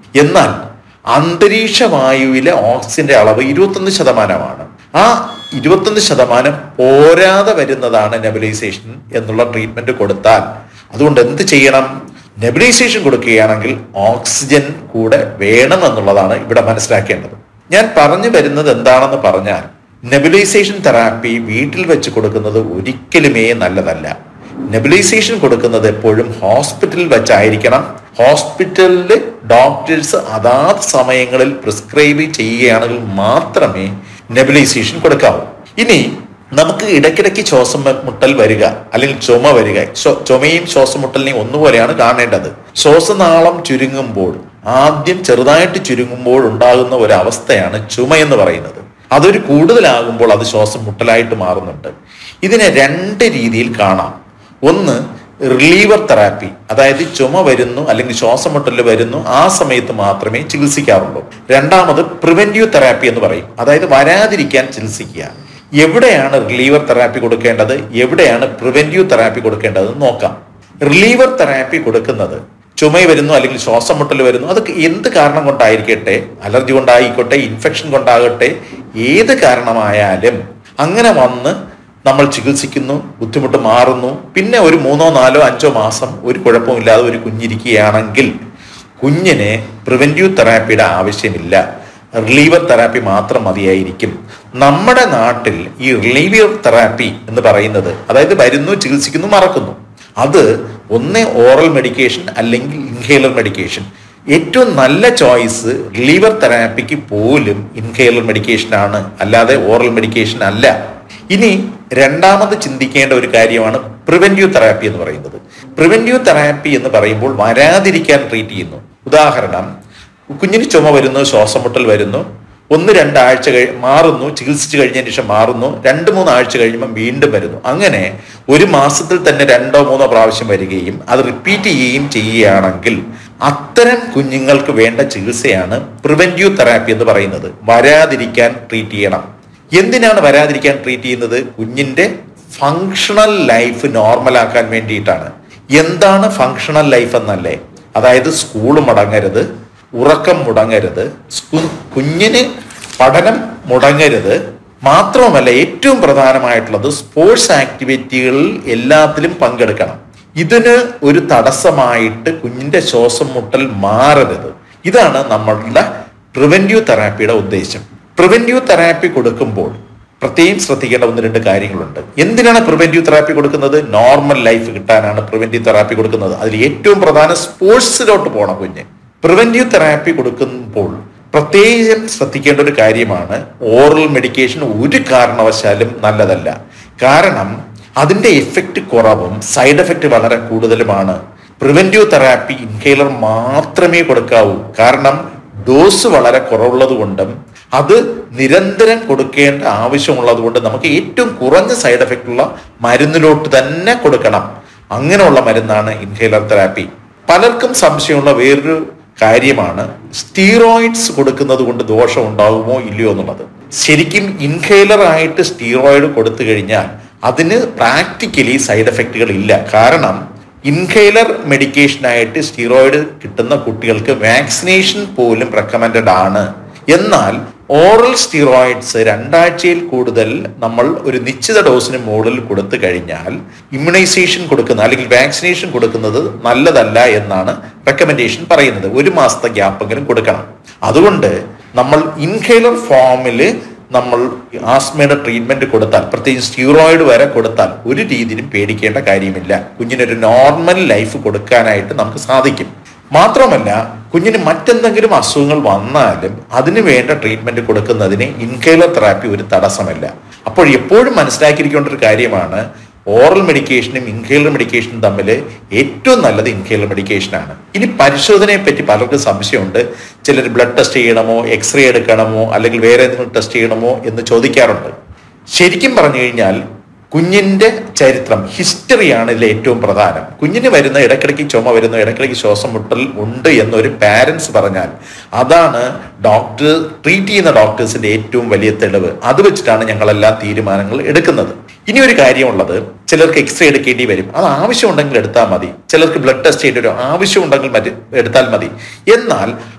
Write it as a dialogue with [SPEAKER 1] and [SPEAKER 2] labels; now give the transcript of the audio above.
[SPEAKER 1] എന്നാൽ അന്തരീക്ഷ വായുവിലെ ഓക്സിജന്റെ അളവ് ഇരുപത്തൊന്ന് ശതമാനമാണ് ആ ഇരുപത്തൊന്ന് ശതമാനം പോരാതെ വരുന്നതാണ് നെബുലൈസേഷൻ എന്നുള്ള ട്രീറ്റ്മെന്റ് കൊടുത്താൽ അതുകൊണ്ട് എന്ത് ചെയ്യണം നെബുലൈസേഷൻ കൊടുക്കുകയാണെങ്കിൽ ഓക്സിജൻ കൂടെ വേണം എന്നുള്ളതാണ് ഇവിടെ മനസ്സിലാക്കേണ്ടത് ഞാൻ പറഞ്ഞു വരുന്നത് എന്താണെന്ന് പറഞ്ഞാൽ നെബുലൈസേഷൻ തെറാപ്പി വീട്ടിൽ വെച്ച് കൊടുക്കുന്നത് ഒരിക്കലുമേ നല്ലതല്ല നെബുലൈസേഷൻ കൊടുക്കുന്നത് എപ്പോഴും ഹോസ്പിറ്റലിൽ വെച്ചായിരിക്കണം ഹോസ്പിറ്റലിൽ ഡോക്ടേഴ്സ് അതാത് സമയങ്ങളിൽ പ്രിസ്ക്രൈബ് ചെയ്യുകയാണെങ്കിൽ മാത്രമേ നെബുലൈസേഷൻ കൊടുക്കാവൂ ഇനി നമുക്ക് ഇടയ്ക്കിടയ്ക്ക് ശ്വാസം മുട്ടൽ വരിക അല്ലെങ്കിൽ ചുമ വരിക ശ്വ- ചുമയും ശ്വാസം മുട്ടലിനെയും ഒന്നുപോലെയാണ് കാണേണ്ടത് ശ്വാസനാളം ചുരുങ്ങുമ്പോൾ ആദ്യം ചെറുതായിട്ട് ചുരുങ്ങുമ്പോൾ ഉണ്ടാകുന്ന ഒരു അവസ്ഥയാണ് ചുമ എന്ന് പറയുന്നത് അതൊരു കൂടുതലാകുമ്പോൾ അത് ശ്വാസം മുട്ടലായിട്ട് മാറുന്നുണ്ട് ഇതിനെ രണ്ട് രീതിയിൽ കാണാം ഒന്ന് റിലീവർ തെറാപ്പി അതായത് ചുമ വരുന്നു അല്ലെങ്കിൽ ശ്വാസം മുട്ടൽ വരുന്നു ആ സമയത്ത് മാത്രമേ ചികിത്സിക്കാറുള്ളൂ രണ്ടാമത് പ്രിവെന്റീവ് തെറാപ്പി എന്ന് പറയും അതായത് വരാതിരിക്കാൻ ചികിത്സിക്കുക എവിടെയാണ് റിലീവർ തെറാപ്പി കൊടുക്കേണ്ടത് എവിടെയാണ് പ്രിവെന്റീവ് തെറാപ്പി കൊടുക്കേണ്ടത് എന്ന് നോക്കാം റിലീവർ തെറാപ്പി കൊടുക്കുന്നത് ചുമ വരുന്നു അല്ലെങ്കിൽ ശ്വാസം മുട്ടൽ വരുന്നു അതൊക്കെ എന്ത് കാരണം കൊണ്ടായിരിക്കട്ടെ അലർജി കൊണ്ടായിക്കോട്ടെ ഇൻഫെക്ഷൻ കൊണ്ടാകട്ടെ ഏത് കാരണമായാലും അങ്ങനെ വന്ന് നമ്മൾ ചികിത്സിക്കുന്നു ബുദ്ധിമുട്ട് മാറുന്നു പിന്നെ ഒരു മൂന്നോ നാലോ അഞ്ചോ മാസം ഒരു കുഴപ്പമില്ലാതെ ഒരു കുഞ്ഞിരിക്കുകയാണെങ്കിൽ കുഞ്ഞിന് പ്രിവെന്റീവ് തെറാപ്പിയുടെ ആവശ്യമില്ല റിലീവർ തെറാപ്പി മാത്രം മതിയായിരിക്കും നമ്മുടെ നാട്ടിൽ ഈ റിലീവർ തെറാപ്പി എന്ന് പറയുന്നത് അതായത് വരുന്നു ചികിത്സിക്കുന്നു മറക്കുന്നു അത് ഒന്ന് ഓറൽ മെഡിക്കേഷൻ അല്ലെങ്കിൽ ഇൻഹേലർ മെഡിക്കേഷൻ ഏറ്റവും നല്ല ചോയ്സ് റിലീവർ തെറാപ്പിക്ക് പോലും ഇൻഹേലർ മെഡിക്കേഷൻ ആണ് അല്ലാതെ ഓറൽ മെഡിക്കേഷൻ അല്ല ഇനി രണ്ടാമത് ചിന്തിക്കേണ്ട ഒരു കാര്യമാണ് പ്രിവെന്റീവ് തെറാപ്പി എന്ന് പറയുന്നത് പ്രിവെന്റീവ് തെറാപ്പി എന്ന് പറയുമ്പോൾ വരാതിരിക്കാൻ ട്രീറ്റ് ചെയ്യുന്നു ഉദാഹരണം കുഞ്ഞിന് ചുമ വരുന്നു ശ്വാസം മുട്ടൽ വരുന്നു ഒന്ന് രണ്ടാഴ്ച കഴി മാറുന്നു ചികിത്സിച്ച് കഴിഞ്ഞതിന് ശേഷം മാറുന്നു രണ്ട് മൂന്ന് ആഴ്ച കഴിയുമ്പോൾ വീണ്ടും വരുന്നു അങ്ങനെ ഒരു മാസത്തിൽ തന്നെ രണ്ടോ മൂന്നോ പ്രാവശ്യം വരികയും അത് റിപ്പീറ്റ് ചെയ്യുകയും ചെയ്യുകയാണെങ്കിൽ അത്തരം കുഞ്ഞുങ്ങൾക്ക് വേണ്ട ചികിത്സയാണ് പ്രിവെന്റീവ് തെറാപ്പി എന്ന് പറയുന്നത് വരാതിരിക്കാൻ ട്രീറ്റ് ചെയ്യണം എന്തിനാണ് വരാതിരിക്കാൻ ട്രീറ്റ് ചെയ്യുന്നത് കുഞ്ഞിന്റെ ഫങ്ഷണൽ ലൈഫ് നോർമലാക്കാൻ വേണ്ടിയിട്ടാണ് എന്താണ് ഫങ്ഷണൽ ലൈഫ് എന്നല്ലേ അതായത് സ്കൂൾ മുടങ്ങരുത് ഉറക്കം മുടങ്ങരുത് സ്കു- കുഞ്ഞിന് പഠനം മുടങ്ങരുത് മാത്രവുമല്ല ഏറ്റവും പ്രധാനമായിട്ടുള്ളത് സ്പോർട്സ് ആക്ടിവിറ്റികളിൽ എല്ലാത്തിലും പങ്കെടുക്കണം ഇതിന് ഒരു തടസ്സമായിട്ട് കുഞ്ഞിന്റെ ശ്വാസം മുട്ടൽ മാറരുത് ഇതാണ് നമ്മളുടെ പ്രിവെന്റീവ് തെറാപ്പിയുടെ ഉദ്ദേശം പ്രിവെന്റീവ് തെറാപ്പി കൊടുക്കുമ്പോൾ പ്രത്യേകം ശ്രദ്ധിക്കേണ്ട ഒന്ന് രണ്ട് കാര്യങ്ങളുണ്ട് എന്തിനാണ് പ്രിവെന്റീവ് തെറാപ്പി കൊടുക്കുന്നത് നോർമൽ ലൈഫ് കിട്ടാനാണ് പ്രിവെന്റീവ് തെറാപ്പി കൊടുക്കുന്നത് അതിൽ ഏറ്റവും പ്രധാനം സ്പോർട്സിലോട്ട് പോകണം കുഞ്ഞ് പ്രിവെന്റീവ് തെറാപ്പി കൊടുക്കുമ്പോൾ പ്രത്യേകം ശ്രദ്ധിക്കേണ്ട ഒരു കാര്യമാണ് ഓറൽ മെഡിക്കേഷൻ ഒരു കാരണവശാലും നല്ലതല്ല കാരണം അതിന്റെ എഫക്റ്റ് കുറവും സൈഡ് എഫക്റ്റ് വളരെ കൂടുതലുമാണ് പ്രിവെന്റീവ് തെറാപ്പി ഇൻഹേലർ മാത്രമേ കൊടുക്കാവൂ കാരണം ഡോസ് വളരെ കുറവുള്ളത് കൊണ്ടും അത് നിരന്തരം കൊടുക്കേണ്ട ആവശ്യമുള്ളത് കൊണ്ട് നമുക്ക് ഏറ്റവും കുറഞ്ഞ സൈഡ് എഫക്റ്റ് ഉള്ള മരുന്നിലോട്ട് തന്നെ കൊടുക്കണം അങ്ങനെയുള്ള മരുന്നാണ് ഇൻഹേലർ തെറാപ്പി പലർക്കും സംശയമുള്ള വേറൊരു കാര്യമാണ് സ്റ്റീറോയിഡ്സ് കൊടുക്കുന്നത് കൊണ്ട് ദോഷം ഉണ്ടാകുമോ ഇല്ലയോ എന്നുള്ളത് ശരിക്കും ഇൻഹേലർ ആയിട്ട് സ്റ്റീറോയിഡ് കൊടുത്തു കഴിഞ്ഞാൽ അതിന് പ്രാക്ടിക്കലി സൈഡ് എഫക്റ്റുകൾ ഇല്ല കാരണം ഇൻഹേലർ മെഡിക്കേഷനായിട്ട് സ്റ്റീറോയിഡ് കിട്ടുന്ന കുട്ടികൾക്ക് വാക്സിനേഷൻ പോലും റെക്കമെൻഡഡ് ആണ് എന്നാൽ ഓറൽ സ്റ്റീറോയിഡ്സ് രണ്ടാഴ്ചയിൽ കൂടുതൽ നമ്മൾ ഒരു നിശ്ചിത ഡോസിന് മുകളിൽ കൊടുത്തു കഴിഞ്ഞാൽ ഇമ്മ്യൂണൈസേഷൻ കൊടുക്കുന്ന അല്ലെങ്കിൽ വാക്സിനേഷൻ കൊടുക്കുന്നത് നല്ലതല്ല എന്നാണ് റെക്കമെൻഡേഷൻ പറയുന്നത് ഒരു മാസത്തെ ഗ്യാപ്പെങ്കിലും കൊടുക്കണം അതുകൊണ്ട് നമ്മൾ ഇൻഹേലർ ഫോമിൽ നമ്മൾ ആസ്മയുടെ ട്രീറ്റ്മെന്റ് കൊടുത്താൽ പ്രത്യേകിച്ച് സ്റ്റീറോയിഡ് വരെ കൊടുത്താൽ ഒരു രീതിയിലും പേടിക്കേണ്ട കാര്യമില്ല കുഞ്ഞിനൊരു നോർമൽ ലൈഫ് കൊടുക്കാനായിട്ട് നമുക്ക് സാധിക്കും മാത്രമല്ല കുഞ്ഞിന് മറ്റെന്തെങ്കിലും അസുഖങ്ങൾ വന്നാലും അതിന് വേണ്ട ട്രീറ്റ്മെന്റ് കൊടുക്കുന്നതിന് ഇൻഹേലർ തെറാപ്പി ഒരു തടസ്സമല്ല അപ്പോൾ എപ്പോഴും മനസ്സിലാക്കിയിരിക്കേണ്ട ഒരു കാര്യമാണ് ഓറൽ മെഡിക്കേഷനും ഇൻഹേലർ മെഡിക്കേഷനും തമ്മിൽ ഏറ്റവും നല്ലത് ഇൻഹേലർ മെഡിക്കേഷനാണ് ഇനി പരിശോധനയെ പറ്റി പലർക്കും സംശയമുണ്ട് ചിലർ ബ്ലഡ് ടെസ്റ്റ് ചെയ്യണമോ എക്സ്റേ എടുക്കണമോ അല്ലെങ്കിൽ വേറെ എന്തെങ്കിലും ടെസ്റ്റ് ചെയ്യണമോ എന്ന് ചോദിക്കാറുണ്ട് ശരിക്കും പറഞ്ഞു കഴിഞ്ഞാൽ കുഞ്ഞിന്റെ ചരിത്രം ഹിസ്റ്ററിയാണ് ഇതിൽ ഏറ്റവും പ്രധാനം കുഞ്ഞിന് വരുന്ന ഇടയ്ക്കിടയ്ക്ക് ചുമ വരുന്ന ഇടയ്ക്കിടയ്ക്ക് ശ്വാസം മുട്ടൽ ഉണ്ട് എന്നൊരു പാരൻസ് പറഞ്ഞാൽ അതാണ് ഡോക്ടർ ട്രീറ്റ് ചെയ്യുന്ന ഡോക്ടേഴ്സിന്റെ ഏറ്റവും വലിയ തെളിവ് അത് വെച്ചിട്ടാണ് ഞങ്ങളെല്ലാം തീരുമാനങ്ങൾ എടുക്കുന്നത് ഇനി ഒരു കാര്യമുള്ളത് ചിലർക്ക് എക്സ്റേ എടുക്കേണ്ടി വരും അത് ആവശ്യമുണ്ടെങ്കിൽ എടുത്താൽ മതി ചിലർക്ക് ബ്ലഡ് ടെസ്റ്റ് ചെയ്യേണ്ടി വരും ആവശ്യമുണ്ടെങ്കിൽ മതി എടുത്താൽ മതി എന്നാൽ